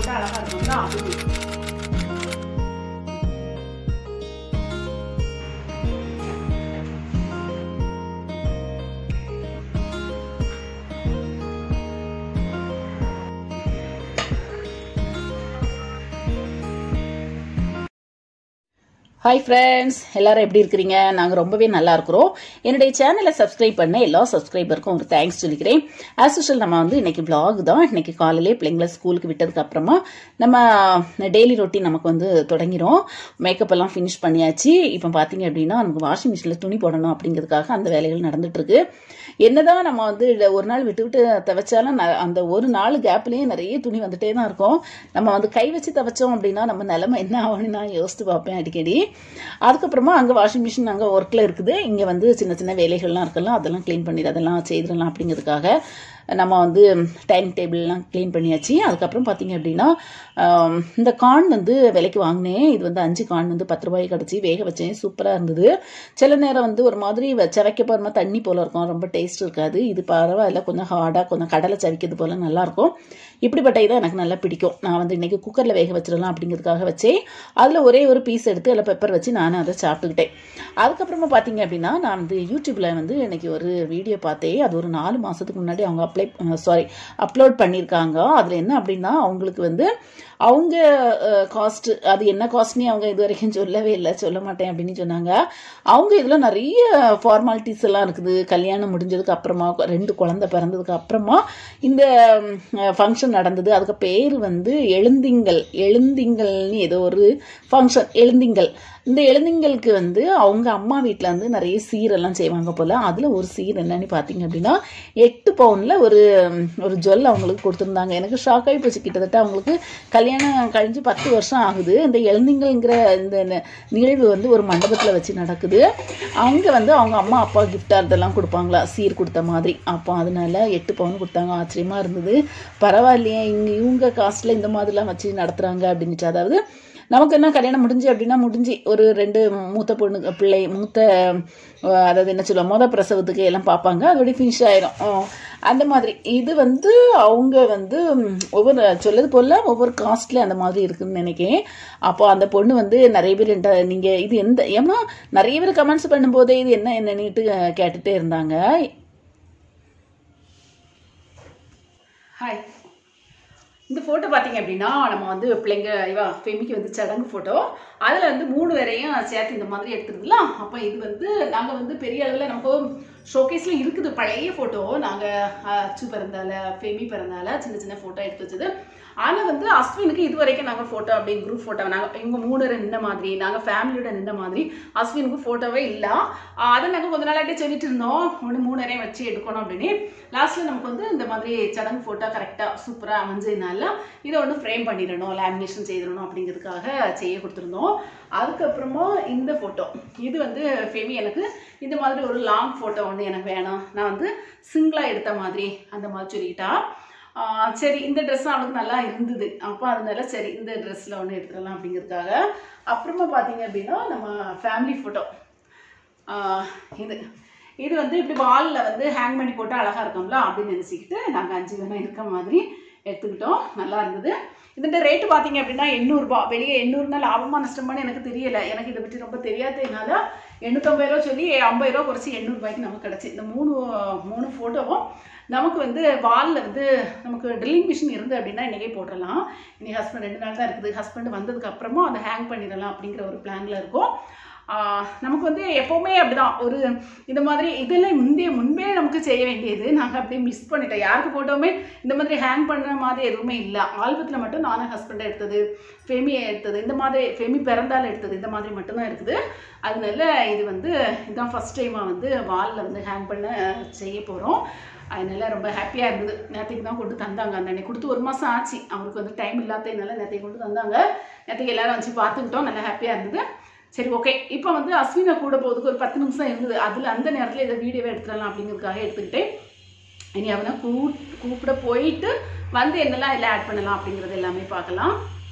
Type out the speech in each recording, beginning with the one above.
போட்டு அழகா இருக்கும்ல அது ஹாய் ஃப்ரெண்ட்ஸ் எல்லாரும் எப்படி இருக்கிறீங்க நாங்கள் ரொம்பவே நல்லா இருக்கிறோம் என்னுடைய சேனலை சப்ஸ்கிரைப் பண்ண எல்லா சப்ஸ்கிரைபருக்கும் ஒரு தேங்க்ஸ் சொல்லிக்கிறேன் ஆஸ் யூஷுவல் நம்ம வந்து இன்னைக்கு vlog தான் இன்னைக்கு காலையிலே பிள்ளைங்களை ஸ்கூலுக்கு விட்டதுக்கு அப்புறமா நம்ம டெய்லி ரொட்டீன் நமக்கு வந்து தொடங்கிரும் மேக்கப் எல்லாம் ஃபினிஷ் பண்ணியாச்சு இப்போ பார்த்தீங்க அப்படின்னா நமக்கு வாஷிங் மிஷினில் துணி போடணும் அப்படிங்கிறதுக்காக அந்த வேலைகள் நடந்துட்டு இருக்கு என்னதான் நம்ம வந்து இத ஒரு நாள் விட்டு விட்டு துவைச்சாலும் ந- அந்த ஒரு நாள் கேப்லயே நிறைய துணி வந்துட்டே தான் இருக்கும் நம்ம வந்து கை வச்சு துவைச்சோம் அப்படின்னா நம்ம நிலைமை என்ன ஆகும்னு நான் யோசித்து பார்ப்பேன் அடிக்கடி அதுக்கப்புறமா அங்கே வாஷிங் மிஷின் அங்கே ஒர்க்கில் இருக்குது இங்கே வந்து சின்ன சின்ன வேலைகள்லாம் இருக்கலாம் அதெல்லாம் க்ளீன் பண்ணி அதெல்லாம் செய்திடலாம் அப்படிங்கிறதுக்காக நம்ம வந்து டைம் டேபிள்லாம் க்ளீன் பண்ணியாச்சு அதுக்கப்புறம் பார்த்தீங்க அப்படின்னா ஆம், இந்த கார்ன் வந்து விலைக்கு வாங்கினேன் இது வந்து அஞ்சு கார்ன் வந்து பத்து ரூபாய்க்கு கிடச்சி வேக வச்சேன் சூப்பராக இருந்தது சில நேரம் வந்து ஒரு மாதிரி வ- சவைக்க போகிற தண்ணி போல இருக்கும் ரொம்ப டேஸ்ட் இருக்காது இது பரவாயில்ல கொஞ்சம் ஹார்டாக கொஞ்சம் கடலை சவிக்கிறது போல நல்லா இருக்கும் இப்படிப்பட்ட இதை எனக்கு நல்லா பிடிக்கும் நான் வந்து இன்னைக்கு குக்கரில் வேக வச்சிடலாம் அப்படிங்கிறதுக்காக வச்சேன் அதில் ஒரே ஒரு பீஸ் எடுத்து அதில் பெப்பர் வச்சு நான் அதை சாப்பிட்டுக்கிட்டேன் அதுக்கப்புறமா பார்த்தீங்க அப்படின்னா நான் வந்து யூடியூப்பில் வந்து இன்னைக்கு ஒரு வீடியோ பார்த்தேன் அது ஒரு நாலு மாதத்துக்கு முன்னாடி அவங்க அப்ளை சாரி அப்லோட் பண்ணியிருக்காங்க அதில் என்ன அப்படின்னா அவங்களுக்கு வந்து அவங்க காஸ்ட் அது என்ன காஸ்ட்னே அவங்க இது வரைக்கும் சொல்லவே இல்லை சொல்ல மாட்டேன் அப்படின்னு சொன்னாங்க அவங்க இதில் நிறைய ஃபார்மாலிட்டிஸ் எல்லாம் இருக்குது கல்யாணம் முடிஞ்சதுக்கு அப்புறமா ரெண்டு குழந்தை பிறந்ததுக்கு அப்புறமா இந்த ஃபங்க்ஷன் நடந்தது அதுக்கு பேர் வந்து எழுந்திங்கள் எழுந்திங்கல்னு ஏதோ ஒரு ஃபங்க்ஷன் எழுந்திங்கள் இந்த எழுந்திங்களுக்கு வந்து அவங்க அம்மா வீட்டில் வந்து நிறைய சீரெல்லாம் செய்வாங்க போல் அதில் ஒரு சீர் என்னன்னு பார்த்தீங்க அப்படின்னா எட்டு பவுனில் ஒரு ஒரு ஜுவல் அவங்களுக்கு கொடுத்துருந்தாங்க எனக்கு ஷாக் ஆகி போச்சு கிட்டத்தட்ட அவங்களுக்கு கல்யாணம் கழிஞ்சு பத்து வருஷம் ஆகுது இந்த எழுந்திங்கள்ங்கிற இந்த ந- நிகழ்வு வந்து ஒரு மண்டபத்தில் வச்சு நடக்குது அங்கே வந்து அவங்க அம்மா அப்பா கிஃப்டாக இதெல்லாம் கொடுப்பாங்களா சீர் கொடுத்த மாதிரி அப்போ அதனால எட்டு பவுன் கொடுத்தாங்க ஆச்சரியமா இருந்தது பரவாயில்லையே இங்கே இவங்க காஸ்ட்டில் இந்த மாதிரிலாம் வச்சு நடத்துகிறாங்க அப்படின்னுச்சு அதாவது நமக்கு என்ன கல்யாணம் முடிஞ்சு அப்படின்னா முடிஞ்சு ஒரு ரெண்டு மூத்த பொண்ணு பிள்ளை மூத்த அஹ், அதாவது என்ன சொல்லுவோம் மொத பிரசவத்துக்கு எல்லாம் பார்ப்பாங்க அதோடய ஃபினிஷ் ஆயிரும் அஹ், அந்த மாதிரி இது வந்து அவங்க வந்து ம், ஒவ்வொரு சொல்லது போல ஒவ்வொரு காஸ்ட்ல அந்த மாதிரி இருக்குன்னு நினைக்கிறேன் அப்போ அந்த பொண்ணு வந்து நிறைய பேர் என்கிட்ட நீங்க இது எந்த ஏன்னா நிறைய பேர் கமெண்ட்ஸ் பண்ணும்போதே இது என்ன என்னன்னுட்டு அஹ், கேட்டுட்டே இருந்தாங்க ஹாய் இந்த ஃபோட்டோ பார்த்தீங்க அப்படின்னா நம்ம வந்து பிள்ளைங்க இவா ஃபெமிக்கு வந்து சடங்கு ஃபோட்டோ அதில் வந்து மூணு பேரையும் சேர்த்து இந்த மாதிரி எடுத்துருதுலாம் அப்போ இது வந்து நாங்கள் வந்து பெரிய அளவில் நமக்கு ஷோகேஸில் இருக்குது பழைய ஃபோட்டோ நாங்கள் அச்சு பிறந்தால ஃபெமி பிறந்தால சின்ன சின்ன ஃபோட்டோ எடுத்து வச்சது ஆனால் வந்து அஸ்வினுக்கு இது வரைக்கும் நாங்கள் ஃபோட்டோ அப்படி குரூப் ஃபோட்டோ நாங்கள் இவங்க மூணு பேர் நின்ன மாதிரி நாங்கள் ஃபேமிலியோட நின்ன மாதிரி அஸ்வினுக்கு ஃபோட்டோவே இல்லை அதை நாங்கள் கொஞ்ச நாளாட்டே சொல்லிட்டு இருந்தோம் ஒன்று மூணு நேரம் வச்சு எடுக்கணும் அப்படின்னு லாஸ்ட்டில் நமக்கு வந்து இந்த மாதிரி சடங்கு ஃபோட்டோ கரெக்டாக சூப்பராக அமைஞ்சதுனால இதை ஒன்று ஃப்ரேம் பண்ணிடணும் லேமினேஷன் செய்திடணும் அப்படிங்கிறதுக்காக செய்ய கொடுத்துருந்தோம் அதுக்கப்புறமா இந்த ஃபோட்டோ இது வந்து ஃபெமி எனக்கு இந்த மாதிரி ஒரு லாங் ஃபோட்டோ ஒன்று எனக்கு வேணும் நான் வந்து சிங்கிளாக எடுத்த மாதிரி அந்த மாதிரி சொல்லிக்கிட்டா ஆஹ் சரி இந்த ட்ரெஸ் அவளுக்கு நல்லா இருந்தது அப்போ அதனால சரி இந்த ட்ரெஸ்ஸில் ஒன்று எடுத்துடலாம் அப்படிங்கிறதுக்காக அப்புறமா பார்த்தீங்க அப்படின்னா நம்ம ஃபேமிலி ஃபோட்டோ இது இது வந்து இப்படி வாலில் வந்து ஹேங் பண்ணி போட்டு அழகாக இருக்கும்ல அப்படின்னு நினச்சிக்கிட்டு நாங்கள் அஞ்சு பேரும் இருக்க மாதிரி எடுத்துக்கிட்டோம் நல்லா இருந்தது இதுன்ற ரேட்டு பார்த்தீங்க அப்படின்னா எண்ணூறுபா வெளியே எண்ணூறுனா லாபமா நஷ்டமானு எனக்கு தெரியல எனக்கு இதை பற்றி ரொம்ப தெரியாததுனால எண்ணூற்றம்பது ரூபா சொல்லி ஐம்பது ரூபா குறைச்சி எண்ணூறுபாய்க்கு நமக்கு கிடச்சி இந்த மூணு மூணு ஃபோட்டோவும் நமக்கு வந்து வாலில் வந்து நமக்கு ட்ரில்லிங் மிஷின் இருந்து அப்படின்னா இன்றைக்கே போட்டுடலாம் இன்னைக்கு ஹஸ்பண்ட் ரெண்டு நாள் தான் இருக்குது ஹஸ்பண்ட் வந்ததுக்கு அப்புறமா அதை ஹேங் பண்ணிடலாம் அப்படிங்கிற ஒரு பிளானில் இருக்கும் ஆஹ் நமக்கு வந்து எப்போவுமே அப்படிதான் ஒரு இந்த மாதிரி இதெல்லாம் முந்தைய முன்பே நமக்கு செய்ய வேண்டியது நாங்கள் அப்படியே மிஸ் பண்ணிட்டோம் யாருக்கு போட்டோமே இந்த மாதிரி ஹேங் பண்ணுற மாதிரி எதுவுமே இல்லை ஆல்பத்தில் மட்டும் நானும் ஹஸ்பண்ட் எடுத்தது ஃபெமி எடுத்தது இந்த மாதிரி ஃபெமி பிறந்தால் எடுத்தது இந்த மாதிரி மட்டும்தான் இருக்குது அதனால இது வந்து இதுதான் ஃபஸ்ட் டைமாக வந்து வாலில் வந்து ஹேங் பண்ண செய்ய போகிறோம் அதனால ரொம்ப ஹாப்பியாக இருந்தது நேற்றுக்கு தான் கொண்டு தந்தாங்க அந்த அன்னைக்கு கொடுத்து ஒரு மாதம் ஆச்சு அவருக்கு வந்து டைம் இல்லாததுனால நேற்றுக்கு கொண்டு தந்தாங்க நேற்றுக்கு எல்லாரும் வச்சு பார்த்துக்கிட்டோம் நல்லா ஹாப்பியாக இருந்தது சரி ஓகே இப்போ வந்து அஸ்வினை கூட போகிறதுக்கு ஒரு பத்து நிமிஷம் இருந்தது அதில் அந்த நேரத்தில் இதை வீடியோவை எடுத்துடலாம் அப்படிங்கிறதுக்காக எடுத்துக்கிட்டேன் இனி அவனை கூ கூப்பிட போயிட்டு வந்து என்னெல்லாம் இதில் ஆட் பண்ணலாம் அப்படிங்கிறது எல்லாமே பார்க்கலாம்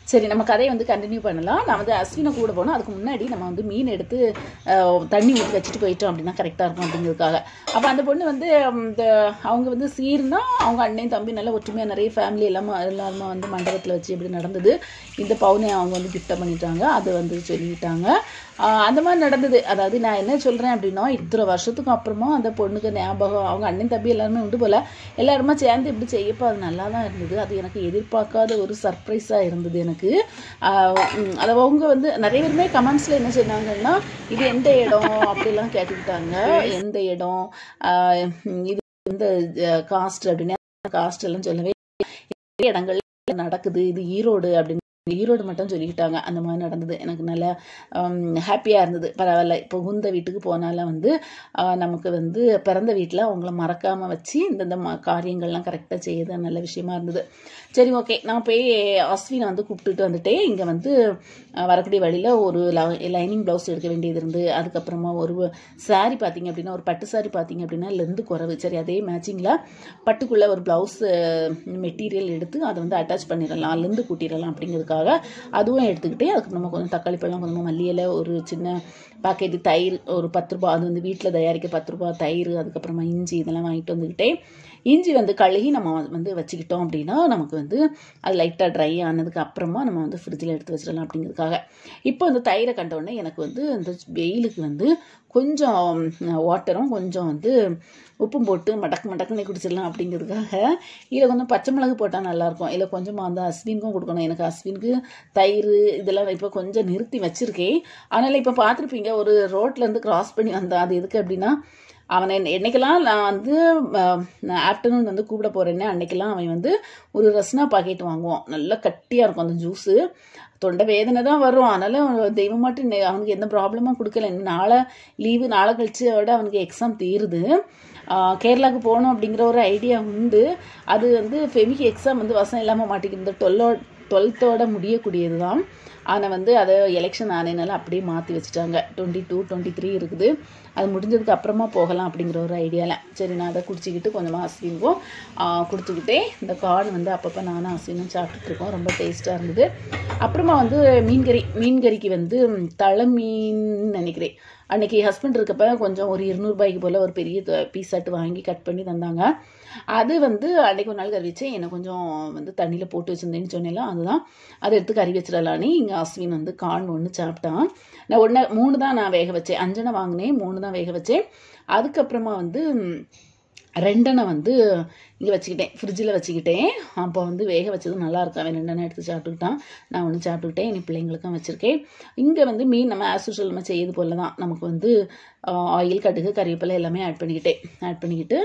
சரி நம்ம கதையை வந்து கண்டினியூ பண்ணலாம் நான் வந்து அஸ்வினை கூட போனோம் அதுக்கு முன்னாடி நம்ம வந்து மீன் எடுத்து அஹ், தண்ணி ஊற்றி வச்சுட்டு போயிட்டோம் அப்படின்னா கரெக்டாக இருக்கும் அப்படிங்கிறதுக்காக அப்போ அந்த பொண்ணு வந்து ம், இந்த அவங்க வந்து சீர்னா அவங்க அண்ணன் தம்பி நல்லா ஒற்றுமையாக நிறைய ஃபேமிலி எல்லாமே எல்லாருமே வந்து மண்டபத்தில் வச்சு இப்படி நடந்தது இந்த பவுனை அவங்க வந்து கிஃப்டாக பண்ணிட்டாங்க அது வந்து சொல்லிட்டாங்க ஆஹ், அந்த மாதிரி நடந்தது அதாவது நான் என்ன சொல்கிறேன் அப்படின்னா இத்தனை வருஷத்துக்கு அப்புறமா அந்த பொண்ணுக்கு ஞாபகம் அவங்க அண்ணன் தம்பி எல்லாருமே உண்டு போல எல்லாருமே சேர்ந்து இப்படி செய்யப்போ அது நல்லா தான் இருந்தது அது எனக்கு எதிர்பார்க்காத ஒரு சர்ப்ரைஸாக இருந்தது எனக்கு ஆஹ் உம் அது அவங்க வந்து நிறைய பேருமே கமெண்ட்ஸில் என்ன சொன்னாங்கன்னா இது எந்த இடம் அப்படிலாம் கேட்டுக்கிட்டாங்க எந்த இடம் ஆஹ் உம் இது எந்த காஸ்ட் அப்படின்னு காஸ்ட் எல்லாம் சொல்லவே நிறைய இடங்கள்ல நடக்குது இது ஈரோடு அப்படின்னு ஈரோடு மட்டும் சொல்லிக்கிட்டாங்க அந்த மாதிரி நடந்தது எனக்கு நல்லா ஹாப்பியாக இருந்தது பரவாயில்ல இப்போ உந்த வீட்டுக்கு போனாலும் வந்து ஆஹ் நமக்கு வந்து பிறந்த வீட்டில் அவங்கள மறக்காமல் வச்சு இந்தந்த ம காரியங்கள்லாம் கரெக்டாக செய்யுது நல்ல விஷயமா இருந்தது சரி ஓகே நான் போய் அஸ்வினை வந்து கூப்பிட்டுட்டு வந்துட்டேன் இங்கே வந்து ஆஹ் வரக்கூடிய வழியில் ஒரு லைனிங் ப்ளவுஸ் எடுக்க வேண்டியது இருந்து அதுக்கப்புறமா ஒரு saree பார்த்தீங்க அப்படின்னா ஒரு பட்டு saree பார்த்தீங்க அப்படின்னா லெந்து குறவு சரி அதே மேட்சிங்கில் பட்டுக்குள்ளே ஒரு ப்ளவுஸ் மெட்டீரியல் எடுத்து அதை வந்து அட்டாச் பண்ணிடலாம் லெந்து கூட்டிடலாம் அப்படிங்கிறதுக்காக அதுவும் எடுத்துக்கிட்டே அதுக்கப்புறமா கொஞ்சம் தக்காளி பழம் கொஞ்சமாக மல்லி இலை ஒரு சின்ன பாக்கெட்டு தயிர் ஒரு பத்து ரூபா அது வந்து வீட்டில் தயாரிக்க பத்து ரூபா தயிர் அதுக்கப்புறமா இஞ்சி இதெல்லாம் வாங்கிட்டு வந்துக்கிட்டே இஞ்சி வந்து கழுகி நம்ம வந்து வச்சுக்கிட்டோம் அப்படின்னா நமக்கு வந்து அது லைட்டாக ட்ரை ஆனதுக்கு அப்புறமா நம்ம வந்து ஃப்ரிட்ஜில் எடுத்து வச்சிடலாம் அப்படிங்கிறதுக்காக இப்போ இந்த தயிரை கண்ட உடனே எனக்கு வந்து இந்த வெயிலுக்கு வந்து கொஞ்சம் வாட்டரும் கொஞ்சம் வந்து உப்பும் போட்டு மடக்கு மடக்குன்னு குடிச்சிடலாம் அப்படிங்கிறதுக்காக இதில் கொஞ்சம் பச்சை மிளகு போட்டால் நல்லாயிருக்கும் இல்லை கொஞ்சமாக அந்த அஸ்வினுக்கும் கொடுக்கணும் எனக்கு அஸ்வினுக்கு தயிர் இதெல்லாம் இப்போ கொஞ்சம் நிறுத்தி வச்சுருக்கேன் அதனால் இப்போ பார்த்துருப்பீங்க ஒரு ரோட்லேருந்து கிராஸ் பண்ணி வந்தான் அது எதுக்கு அப்படின்னா அவனை என்ன- என்னைக்கெல்லாம் நான் வந்து ஆஃப்டர்நூன் வந்து கூப்பிட போகிறேன்னே அன்னைக்கெல்லாம் அவன் வந்து ஒரு ரஸ்னா பாக்கெட் வாங்குவான் நல்லா கட்டியாக இருக்கும் அந்த ஜூஸு தொண்டை வேதனை தான் வரும் அதனால தெய்வமாட்டு நெ- அவனுக்கு எந்த ப்ராப்ளமும் கொடுக்கல இன்னும் நாளை லீவு நாளை கழிச்சோட அவனுக்கு எக்ஸாம் தீருது ஆஹ் கேரளாவுக்கு போகணும் அப்படிங்கிற ஒரு ஐடியா உண்டு அது வந்து ஃபெமிக்கு எக்ஸாம் வந்து வசம் இல்லாமல் மாட்டேங்குது இந்த டுவெல்லோ டுவெல்த்தோட முடியக்கூடியது தான் ஆனால் வந்து அதை எலெக்ஷன் ஆனதுனால அப்படியே மாற்றி வச்சுட்டாங்க டுவெண்ட்டி டூ டுவெண்ட்டி த்ரீ இருக்குது அது முடிஞ்சதுக்கு அப்புறமா போகலாம் அப்படிங்கிற ஒரு ஐடியாவில் சரி நான் அதை குடிச்சிக்கிட்டு கொஞ்சமாக அஸ்வினுக்கும் கொடுத்துக்கிட்டே இந்த கார்ன் வந்து அப்பப்போ நானும் அஸ்வினும் சாப்பிட்டுட்டு இருக்கோம் ரொம்ப டேஸ்ட்டாக இருந்தது அப்புறமா வந்து மீன்கறி மீன்கறிக்கு வந்து தலை மீன் நினைக்கிறேன் அன்னைக்கு ஹஸ்பண்ட் இருக்கப்ப கொஞ்சம் ஒரு இருநூறுபாய்க்கு போல் ஒரு பெரிய பீஸ் ஆட்டு வாங்கி கட் பண்ணி தந்தாங்க அது வந்து அன்னைக்கு ஒரு நாள் கறி வச்சேன் எனக்கு கொஞ்சம் வந்து தண்ணியில் போட்டு வச்சிருந்தேன்னு சொன்னேன்ல அதுதான் அதை எடுத்து கறி வச்சிடலான்னு இங்கே அஸ்வின் வந்து கார்ன் ஒன்று சாப்பிட்டான் நான் ஒன்று மூணு தான் நான் வேக வச்சேன் அஞ்சனை வாங்கினேன் மூணு தான் வேக வச்சேன் அதுக்கப்புறமா வந்து ம், ரெண்டெண்ணை வந்து இங்கே வச்சுக்கிட்டேன் ஃப்ரிட்ஜில் வச்சுக்கிட்டேன் அப்போ வந்து வேக வச்சது நல்லா இருக்கும் அவன் ரெண்டெண்ணை எடுத்து சாப்பிட்டுக்கிட்டான் நான் ஒன்று சாப்பிட்டுக்கிட்டேன் இனி பிள்ளைங்களுக்கும் வச்சுருக்கேன் இங்கே வந்து மீன் நம்ம ஆஸ் யூஷுவல் நம்ம செய்யறது போல தான் நமக்கு வந்து ஆயில் கடுகு கறிவேப்பிலை எல்லாமே ஆட் பண்ணிக்கிட்டேன் ஆட் பண்ணிக்கிட்டு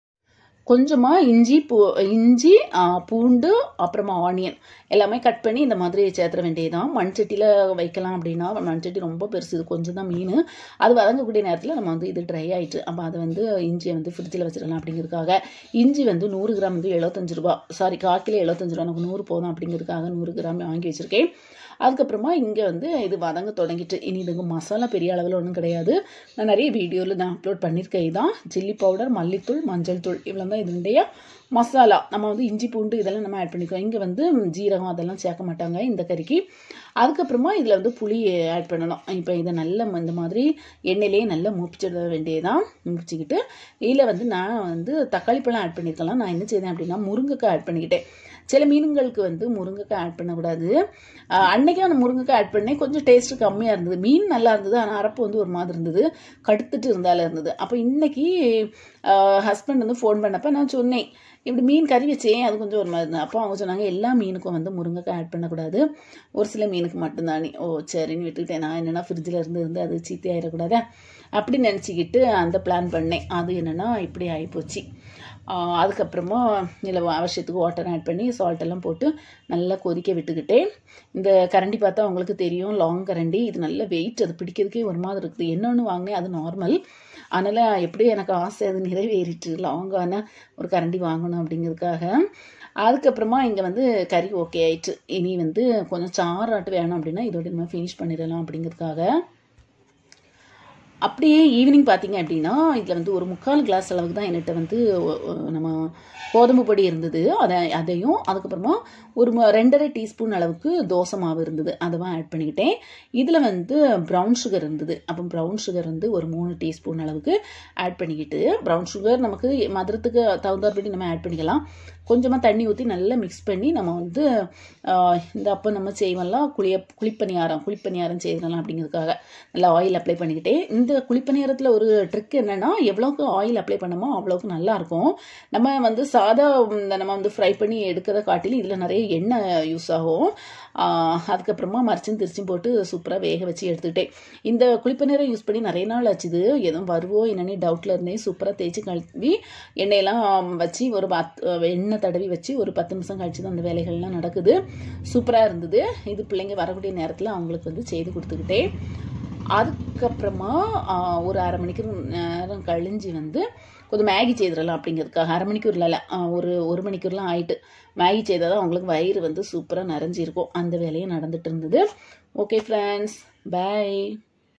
கொஞ்சமாக இஞ்சி பூ இஞ்சி ஆ, பூண்டு அப்புறமா ஆனியன் எல்லாமே கட் பண்ணி இந்த மாதிரி சேர்த்துற வேண்டியதுதான் மண் சட்டியில் வைக்கலாம் அப்படின்னா மண் சட்டி ரொம்ப பெருசு இது கொஞ்சம் தான் மீன் அது வதங்கக்கூடிய நேரத்தில் நம்ம வந்து இது ட்ரை ஆயிட்டு அப்போ அதை வந்து இஞ்சியை வந்து ஃப்ரிட்ஜில் வச்சிடலாம் அப்படிங்கிறதுக்காக இஞ்சி வந்து நூறு கிராம் வந்து எழுபத்தஞ்சு ரூபா சாரி கால் கிலோ எழுபத்தஞ்சு ரூபா எனக்கு நூறு போதும் அப்படிங்கிறதுக்காக நூறு கிராம் வாங்கி வச்சிருக்கேன் அதுக்கப்புறமா இங்கே வந்து இது வதங்க தொடங்கிட்டு இனி இதுக்கு மசாலா பெரிய அளவில் ஒன்றும் கிடையாது நான் நிறைய வீடியோவில் நான் அப்லோட் பண்ணியிருக்கேன் இதான் சில்லி பவுடர் மல்லித்தூள் மஞ்சள் தூள் இவ்வளோ தான் இதனுடைய மசாலா நம்ம வந்து இஞ்சி பூண்டு இதெல்லாம் நம்ம ஆட் பண்ணிக்குவோம் இங்கே வந்து ஜீரகம் அதெல்லாம் சேர்க்க மாட்டாங்க இந்த கறிக்கு அதுக்கப்புறமா இதில் வந்து புளி ஆட் பண்ணணும் இப்போ இதை நல்ல ம- இந்த மாதிரி எண்ணெயிலேயே நல்லா மூப்பிச்சிட வேண்டியதான் மூப்பிச்சிக்கிட்டு இதில் வந்து நான் வந்து தக்காளி பழம் ஆட் பண்ணியிருக்கலாம் நான் என்ன செய்தேன் அப்படின்னா முருங்கைக்காய் ஆட் பண்ணிக்கிட்டேன் சில மீன்களுக்கு வந்து முருங்கைக்காய் ஆட் பண்ணக்கூடாது ஆஹ் அன்னைக்கு அந்த முருங்கைக்காய் ஆட் பண்ணேன் கொஞ்சம் டேஸ்ட் கம்மியாக இருந்தது மீன் நல்லா இருந்தது ஆனால் அரப்பு வந்து ஒரு மாதிரி இருந்தது கடுத்துட்டு இருந்தால இருந்தது அப்போ இன்னைக்கு ஹஸ்பண்ட் வந்து ஃபோன் பண்ணப்போ நான் சொன்னேன் இப்படி மீன் கறி வச்சேன் அது கொஞ்சம் ஒரு மாதிரி இருந்தது அப்போ அவங்க சொன்னாங்க எல்லா மீனுக்கும் வந்து முருங்கைக்காய் ஆட் பண்ணக்கூடாது ஒரு சில மீனுக்கு மட்டும்தானே ஓ சரின்னு விட்டுக்கிட்டேன் நான் என்னென்னா ஃப்ரிட்ஜில் இருந்து இருந்து அது சீத்தி ஆயிடக்கூடாதா அப்படி நினச்சிக்கிட்டு அந்த பிளான் பண்ணேன் அது என்னென்னா இப்படி ஆகிப்போச்சு ஆஹ் அதுக்கப்புறமா இதில் அவசியத்துக்கு வாட்டர் ஆட் பண்ணி salt எல்லாம் போட்டு நல்லா கொதிக்க விட்டுக்கிட்டேன் இந்த கரண்டி பார்த்தா உங்களுக்கு தெரியும் லாங் கரண்டி இது நல்ல வெயிட் அது பிடிக்கிறதுக்கே ஒரு மாதிரி இருக்குது என்னொன்று வாங்கினேன் அது நார்மல் அதனால் எப்படியும் எனக்கு ஆசை அது நிறைவேறிட்டு லாங்கான ஒரு கரண்டி வாங்கணும் அப்படிங்கிறதுக்காக அதுக்கப்புறமா இங்கே வந்து கறி ஓகே ஆயிடுச்சு இனி வந்து கொஞ்சம் சாராட்டு வேணும் அப்படின்னா இதோட நம்ம ஃபினிஷ் பண்ணிடலாம் அப்படிங்கிறதுக்காக அப்படியே ஈவினிங் பார்த்தீங்க அப்படின்னா இதில் வந்து ஒரு முக்கால் கிளாஸ் அளவுக்கு தான் என்கிட்ட வந்து ஒ- ஒ- நம்ம கோதுமை பொடி இருந்தது அதை அதையும் அதுக்கப்புறமா ஒரு ம- ரெண்டரை டீஸ்பூன் அளவுக்கு தோசை மாவு இருந்தது அதுவும் ஆட் பண்ணிக்கிட்டேன் இதில் வந்து ப்ரௌன் சுகர் இருந்தது அப்போ ப்ரௌன் சுகர் வந்து ஒரு மூணு டீஸ்பூன் அளவுக்கு ஆட் பண்ணிக்கிட்டு ப்ரௌன் சுகர் நமக்கு மதுரத்துக்கு தகுந்தாற்படி நம்ம ஆட் பண்ணிக்கலாம் கொஞ்சமாக தண்ணி ஊற்றி நல்லா மிக்ஸ் பண்ணி நம்ம வந்து ஆஹ், இந்த அப்போ நம்ம செய்வோம்லாம் குளிய குழிப்பணியாரம் குழிப்பணியாரம் செய்யலாம் அப்படிங்கிறதுக்காக நல்லா ஆயில் அப்ளை பண்ணிக்கிட்டேன் இந்த குழிப்பணியாரத்தில் ஒரு ட்ரிக் என்னென்னா எவ்வளோக்கு ஆயில் அப்ளை பண்ணமோ அவ்வளோக்கு நல்லா இருக்கும் நம்ம வந்து சாதா இந்த நம்ம வந்து ஃப்ரை பண்ணி எடுக்கிறத காட்டிலும் இதில் நிறைய எண்ணெய் யூஸ் ஆகும் ஆஹ், அதுக்கப்புறமா மரிச்சும் திருச்சும் போட்டு சூப்பராக வேக வச்சு எடுத்துக்கிட்டேன் இந்த குழிப்பணியாரம் யூஸ் பண்ணி நிறைய நாள் ஆச்சுது எதுவும் வருவோ என்னன்னு டவுட்டில் இருந்தேன் சூப்பராக தேய்ச்சி கழுவி எண்ணெயெல்லாம் வச்சு ஒரு பத் எண்ணெய் தடவி வச்சு ஒரு பத்து நிமிஷம் கழிச்சு தான் அந்த வேலைகள்லாம் நடக்குது சூப்பராக இருந்தது இது பிள்ளைங்க வரக்கூடிய நேரத்தில் அவங்களுக்கு வந்து செய்து கொடுத்துக்கிட்டேன் அதுக்கப்புறமா ஆஹ், ஒரு அரை மணிக்கு நேரம் கழிஞ்சு வந்து கொஞ்சம் மேகி செய்திடலாம் அப்படிங்கிறதுக்காக அரை மணிக்கூர் இல்லை ஒரு ஒரு மணிக்கூர்லாம் ஆயிட்டு மேகி செய்தால் தான் அவங்களுக்கு வயிறு வந்து சூப்பராக நிறைஞ்சிருக்கும் அந்த வேலையும் நடந்துட்டு இருந்தது ஓகே ஃப்ரெண்ட்ஸ் பை